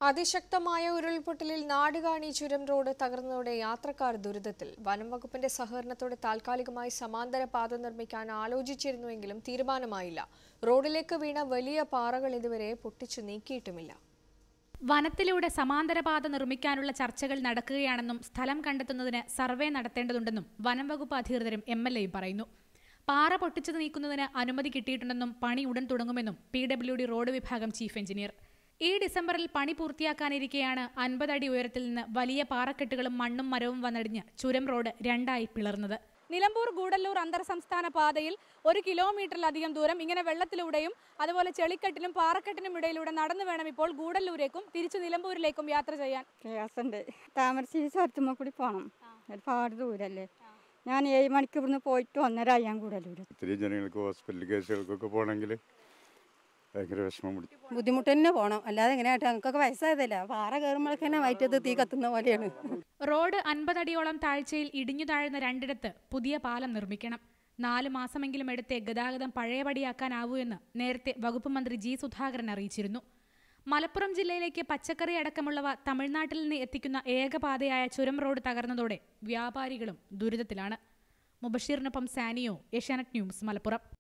അതിശക്തമായ ഉരുൾപൊട്ടലിൽ നാടുകാണി ചുരം റോഡ് തകർന്നതോടെ യാത്രക്കാർ ദുരിതത്തിൽ വനം വകുപ്പിന്റെ സഹകരണത്തോടെ താൽക്കാലികമായി സമാന്തര പാത നിർമ്മിക്കാൻ ആലോചിച്ചിരുന്നുവെങ്കിലും തീരുമാനമായില്ല റോഡിലേക്ക് വീണ വലിയ പാറകൾ ഇതുവരെ പൊട്ടിച്ചു നീക്കിയിട്ടുമില്ല വനത്തിലൂടെ സമാന്തരപാത നിർമ്മിക്കാനുള്ള ചർച്ചകൾ നടക്കുകയാണെന്നും സ്ഥലം കണ്ടെത്തുന്നതിന് സർവേ നടത്തേണ്ടതുണ്ടെന്നും വനം വകുപ്പ് അധികൃതരും എം എൽ എയും പറയുന്നു പാറ പൊട്ടിച്ചത് നീക്കുന്നതിന് അനുമതി കിട്ടിയിട്ടുണ്ടെന്നും പണി ഉടൻ തുടങ്ങുമെന്നും പി ഡബ്ല്യു ഡി റോഡ് വിഭാഗം ചീഫ് എഞ്ചിനീയർ ഈ ഡിസംബറിൽ പണി പൂർത്തിയാക്കാനിരിക്കെയാണ് അൻപത് അടി ഉയരത്തിൽ നിന്ന് വലിയ പാറക്കെട്ടുകളും മണ്ണും മരവും വന്നടിഞ്ഞ് ചുരം റോഡ് രണ്ടായി പിളർന്നത് നിലമ്പൂർ ഗൂഡല്ലൂർ അന്തർ സംസ്ഥാന പാതയിൽ ഒരു കിലോമീറ്ററിലധികം ദൂരം ഇങ്ങനെ വെള്ളത്തിലൂടെയും അതുപോലെ ചെളിക്കെട്ടിലും പാറക്കെട്ടിനും ഇടയിലൂടെ നടന്നു വേണം ഇപ്പോൾ ഗൂഡല്ലൂരേക്കും തിരിച്ചു നിലമ്പൂരിലേക്കും യാത്ര ചെയ്യാൻ പ്രയാസമുണ്ട് താമരശ്ശേരി സ്ഥലത്തുമ്മ കൂടി പോകണം ഒരുപാട് ദൂരല്ലേ ഞാൻ ഏഴ് മണിക്ക് ഇവിടുന്ന് പോയിട്ട് ഒന്നര അയ്യാൻ കൂടലൂര് ഒത്തിരി ജനങ്ങൾക്ക് ഹോസ്പിറ്റൽ കേസുകൾക്കൊക്കെ പോകണമെങ്കിൽ ഭയങ്കര വിഷമം പിടിക്കും ബുദ്ധിമുട്ട് തന്നെ പോകണം അല്ലാതെ എങ്ങനെയായിട്ട് ഞങ്ങൾക്കൊക്കെ വയസ്സായതല്ല പാറ കയറുമ്പോഴൊക്കെ വയറ്റത്ത് തീ കത്തുന്ന പോലെയാണ് റോഡ് അൻപതടിയോളം താഴ്ചയിൽ ഇടിഞ്ഞു താഴ്ന്ന രണ്ടിടത്ത് പുതിയ പാലം നിർമ്മിക്കണം നാല് മാസമെങ്കിലും എടുത്തേ ഗതാഗതം പഴയപടിയാക്കാനാവൂ എന്ന് നേരത്തെ വകുപ്പ് മന്ത്രി ജി സുധാകരൻ അറിയിച്ചിരുന്നു മലപ്പുറം ജില്ലയിലേക്ക് പച്ചക്കറി അടക്കമുള്ളവ തമിഴ്നാട്ടിൽ നിന്ന് എത്തിക്കുന്ന ഏകപാതയായ ചുരം റോഡ് തകർന്നതോടെ വ്യാപാരികളും ദുരിതത്തിലാണ് മുബഷീറിനൊപ്പം സാനിയോ ഏഷ്യാനെറ്റ് ന്യൂസ് മലപ്പുറം